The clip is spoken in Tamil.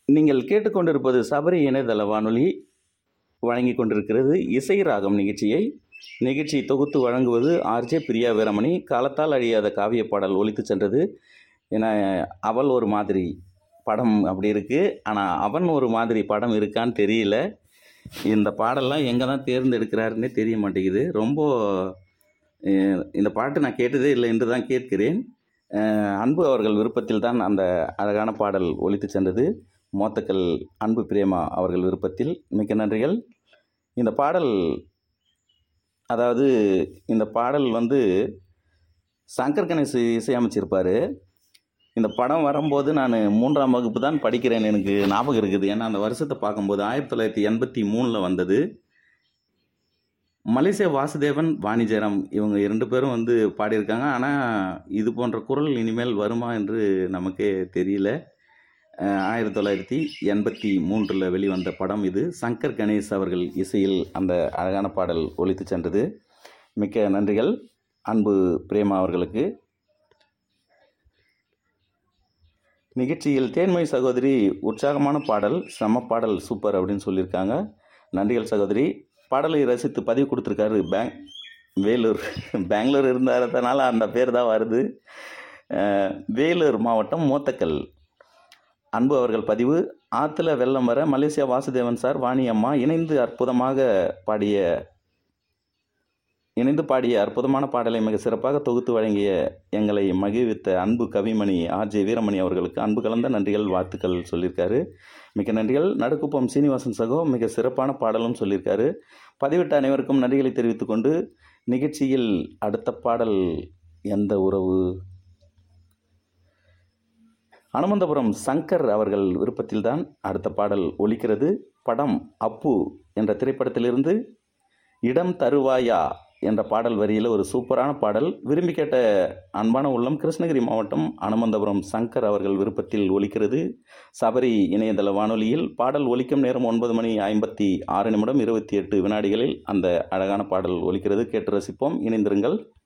நீங்கள் கேட்டுக்கொண்டிருப்பது சபரி இணையதள வானொலி வழங்கி கொண்டிருக்கிறது இசை ராகம் நிகழ்ச்சியை நிகழ்ச்சி தொகுத்து வழங்குவது ஆர்ஜே பிரியா வீரமணி காலத்தால் அழியாத காவிய பாடல் ஒலித்து சென்றது என அவள் ஒரு மாதிரி படம் அப்படி இருக்குது ஆனால் அவன் ஒரு மாதிரி படம் இருக்கான்னு தெரியல இந்த பாடல்லாம் எங்கே தான் தேர்ந்தெடுக்கிறாருன்னே தெரிய மாட்டேங்குது ரொம்ப அஹ், இந்த பாட்டு நான் கேட்டதே இல்லை என்று தான் கேட்கிறேன் அஹ், அன்பு அவர்கள் விருப்பத்தில் தான் அந்த அழகான பாடல் ஒலித்து சென்றது மோத்தக்கல் அன்பு பிரேமா அவர்கள் விருப்பத்தில் மிக்க நன்றிகள் இந்த பாடல் அதாவது இந்த பாடல் வந்து சங்கர் கணேஷ் இசையமைச்சிருப்பார் இந்த படம் வரும்போது நான் மூன்றாம் வகுப்பு தான் படிக்கிறேன் எனக்கு ஞாபகம் இருக்குது ஏன்னா அந்த வருஷத்தை பார்க்கும்போது ஆயிரத்தி தொள்ளாயிரத்தி எண்பத்தி மூணில் வந்தது மலேசியா வாசுதேவன் வாணி ஜெயராம் இவங்க இரண்டு பேரும் வந்து பாடியிருக்காங்க ஆனால் இது போன்ற குரல் இனிமேல் வருமா என்று நமக்கே தெரியல அஹ் ஆயிரத்தி தொள்ளாயிரத்தி எண்பத்தி மூன்றில் வெளிவந்த படம் இது சங்கர் கணேஷ் அவர்கள் இசையில் அந்த அழகான பாடல் ஒலித்து சென்றது மிக்க நன்றிகள் அன்பு பிரேமா அவர்களுக்கு நிகழ்ச்சியில் தேன்மொழி சகோதரி உற்சாகமான பாடல் செம பாடல் சூப்பர் அப்படின்னு சொல்லியிருக்காங்க நன்றிகள் சகோதரி பாடலை ரசித்து பதிவு கொடுத்துருக்காரு பேங் வேலூர் பெங்களூர் இருந்ததுனால அந்த பேர் தான் வருது அஹ், வேலூர் மாவட்டம் மூத்தக்கல் அன்பு அவர்கள் பதிவு ஆற்றுல வெள்ளம் வர மலேசியா வாசுதேவன் சார் வாணி அம்மா இணைந்து அற்புதமாக பாடிய இணைந்து பாடிய அற்புதமான பாடலை மிக சிறப்பாக தொகுத்து வழங்கிய எங்களை மகிழ்வித்த அன்பு கவிமணி ஆர்ஜே வீரமணி அவர்களுக்கு அன்பு கலந்த நன்றிகள் வாழ்த்துக்கள் சொல்லியிருக்காரு மிக்க நன்றிகள் நடுக்குப்பம் சீனிவாசன் சகோ மிக சிறப்பான பாடலும் சொல்லியிருக்காரு பதிவிட்ட அனைவருக்கும் நன்றிகளை தெரிவித்துக்கொண்டு நிகழ்ச்சியில் அடுத்த பாடல் எந்த உறவு அனுமந்தபுரம் சங்கர் அவர்கள் விருப்பத்தில்தான் அடுத்த பாடல் ஒலிக்கிறது படம் அப்பு என்ற திரைப்படத்திலிருந்து இடம் தருவாயா என்ற பாடல் வரியில் ஒரு சூப்பரான பாடல் விரும்பி கேட்ட அன்பான உள்ளம் கிருஷ்ணகிரி மாவட்டம் அனுமந்தபுரம் சங்கர் அவர்கள் விருப்பத்தில் ஒலிக்கிறது சபரி இணையதள வானொலியில் பாடல் ஒலிக்கும் நேரம் ஒன்பது மணி ஐம்பத்தி ஆறு நிமிடம் இருபத்தி எட்டு வினாடிகளில் அந்த அழகான பாடல் ஒலிக்கிறது கேட்டு ரசிப்போம் இணைந்திருங்கள்